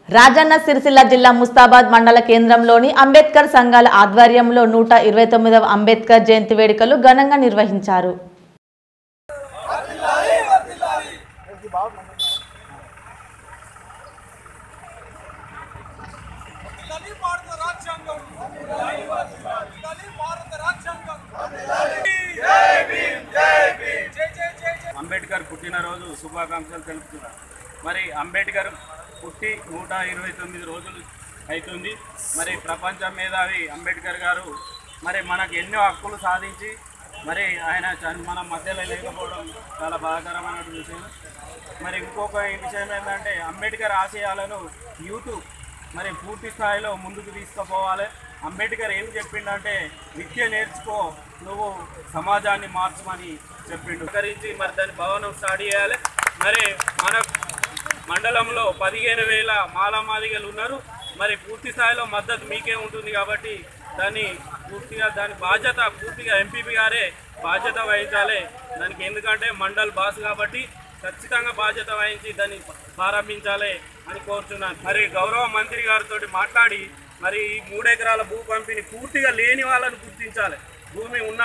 రాజన్న సిరిసిల్ల జిల్లా ముస్తాబాద్ మండల కేంద్రంలోని అంబేద్కర్ సంఘాల ఆధ్వర్యంలో నూట ఇరవై తొమ్మిదవ అంబేద్కర్ జయంతి వేడుకలు ఘనంగా నిర్వహించారు తల్లి భారత రాజ్యాంగం తల్లి భారత రాజ్యాంగం జై జై జై జై అంబేద్కర్ పుట్టినరోజు శుభాకాంక్షలు తెలుపుతున్నారు మరి అంబేద్కర్ పుట్టి నూట ఇరవై తొమ్మిది రోజులు అవుతుంది మరి ప్రపంచ మేధావి అంబేద్కర్ గారు మరి మనకు ఎన్నో హక్కులు సాధించి మరి ఆయన చని- మన మధ్యలో లేకపోవడం చాలా బాధాకరమైన విషయం మరి ఇంకొక విషయం ఏంటంటే అంబేద్కర్ ఆశయాలను యూత్ మరి పూర్తి స్థాయిలో ముందుకు తీసుకుపోవాలి అంబేద్కర్ ఏం చెప్పిండంటే విద్య నేర్చుకో నువ్వు సమాజాన్ని మార్చమని చెప్పిండు కరించి మరి దాని భవనం స్టార్ట్ చేయాలి మరి మన మండలంలో పదిహేను వేల మాలమాదిగలు ఉన్నారు మరి పూర్తి స్థాయిలో మద్దతు మీకే ఉంటుంది కాబట్టి దాన్ని పూర్తిగా దాని బాధ్యత పూర్తిగా ఎంపీపీ గారే బాధ్యత వహించాలి దానికి ఎందుకంటే మండల్ బాస్ కాబట్టి ఖచ్చితంగా బాధ్యత వహించి దాన్ని ప్రారంభించాలి అని కోరుతున్నాను మరి గౌరవ మంత్రి గారితో మాట్లాడి మరి ఈ మూడెకరాల భూ పంపిణీ పూర్తిగా లేని వాళ్ళని గుర్తించాలి భూమి ఉన్న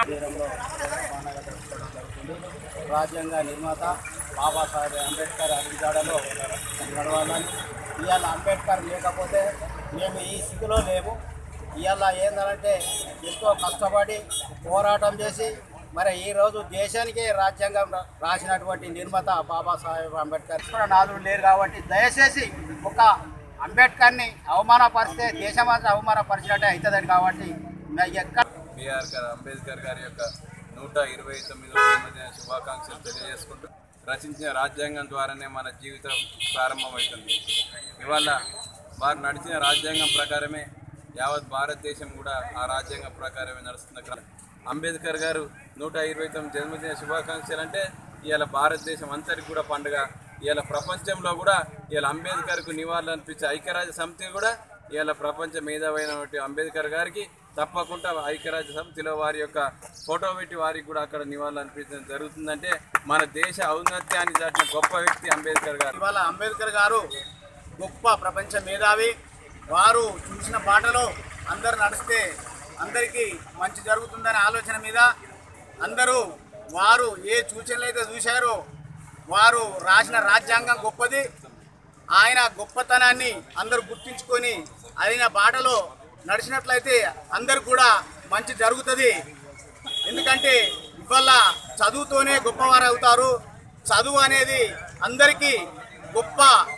రాజ్యాంగ నిర్మాత బాబాసాహెబ్ అంబేద్కర్ అడుగుజాడలో నడవాలని ఇవాళ అంబేద్కర్ లేకపోతే మేము ఈ స్థితిలో లేము ఇవాళ ఏంటంటే ఎంతో కష్టపడి పోరాటం చేసి మరి ఈరోజు దేశానికే రాజ్యాంగం రా- రాసినటువంటి నిర్మాత బాబాసాహెబ్ అంబేద్కర్ కూడా నాదుడు లేరు కాబట్టి దయచేసి ఒక అంబేద్కర్ని అవమానపరిస్తే దేశమంతా అవమానపరిచినట్టే అవుతుందని కాబట్టి మరి ఎక్కడ బిఆర్ గారు అంబేద్కర్ గారి యొక్క నూట ఇరవై తొమ్మిదవ జన్మదిన శుభాకాంక్షలు తెలియజేసుకుంటూ రచించిన రాజ్యాంగం ద్వారానే మన జీవితం ప్రారంభమవుతుంది ఇవాళ వారు నడిచిన రాజ్యాంగం ప్రకారమే యావత్ భారతదేశం కూడా ఆ రాజ్యాంగం ప్రకారమే నడుస్తున్న కాలం అంబేద్కర్ గారు నూట ఇరవై తొమ్మిది జన్మదిన శుభాకాంక్షలు అంటే ఇవాళ భారతదేశం అంతటికి కూడా పండుగ ఇవాళ ప్రపంచంలో కూడా ఇవాళ అంబేద్కర్కు నివాళులు అనిపించే ఐక్యరాజ్య సమితి కూడా ఇవాళ ప్రపంచ మేధావైనటువంటి అంబేద్కర్ గారికి తప్పకుండా ఐక్యరాజ్య సమితిలో వారి యొక్క ఫోటో పెట్టి వారికి కూడా అక్కడ నివాళులు అనిపించడం జరుగుతుందంటే మన దేశ ఔన్నత్యాన్ని దాటిన గొప్ప వ్యక్తి అంబేద్కర్ గారు ఇవాళ అంబేద్కర్ గారు గొప్ప ప్రపంచ మేధావి వారు చూసిన బాటలో అందరు నడిస్తే అందరికీ మంచి జరుగుతుందనే ఆలోచన మీద అందరూ వారు ఏ సూచనలు అయితే చూశారో వారు రాసిన రాజ్యాంగం గొప్పది ఆయన గొప్పతనాన్ని అందరూ గుర్తించుకొని ఆయన బాటలో నడిచినట్లయితే అందరు కూడా మంచి జరుగుతుంది ఎందుకంటే ఇవాళ చదువుతోనే గొప్పవారు అవుతారు చదువు అనేది అందరికీ గొప్ప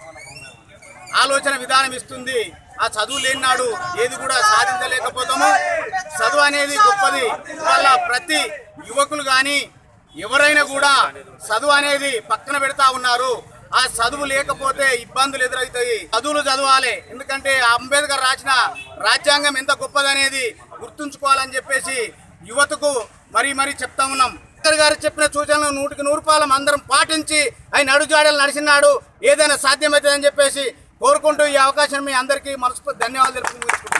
ఆలోచన విధానం ఇస్తుంది ఆ చదువు లేనినాడు ఏది కూడా సాధించలేకపోతాము చదువు అనేది గొప్పది ఇవాళ ప్రతి యువకులు కానీ ఎవరైనా కూడా చదువు అనేది పక్కన పెడతా ఉన్నారు ఆ చదువు లేకపోతే ఇబ్బందులు ఎదురవుతాయి చదువులు చదవాలి ఎందుకంటే ఆ అంబేద్కర్ రాసిన రాజ్యాంగం ఎంత గొప్పదనేది గుర్తుంచుకోవాలని చెప్పేసి యువతకు మరీ మరీ చెప్తా ఉన్నాం అంబేద్కర్ గారు చెప్పిన సూచనలు నూటికి నూరు పాలం అందరం పాటించి ఆయన అడుగుజాడలు నడిచినాడు ఏదైనా సాధ్యమవుతుందని చెప్పేసి కోరుకుంటూ ఈ అవకాశం మీ అందరికీ మనస్ఫూర్తి ధన్యవాదాలు తెలుపుకుంటున్నాను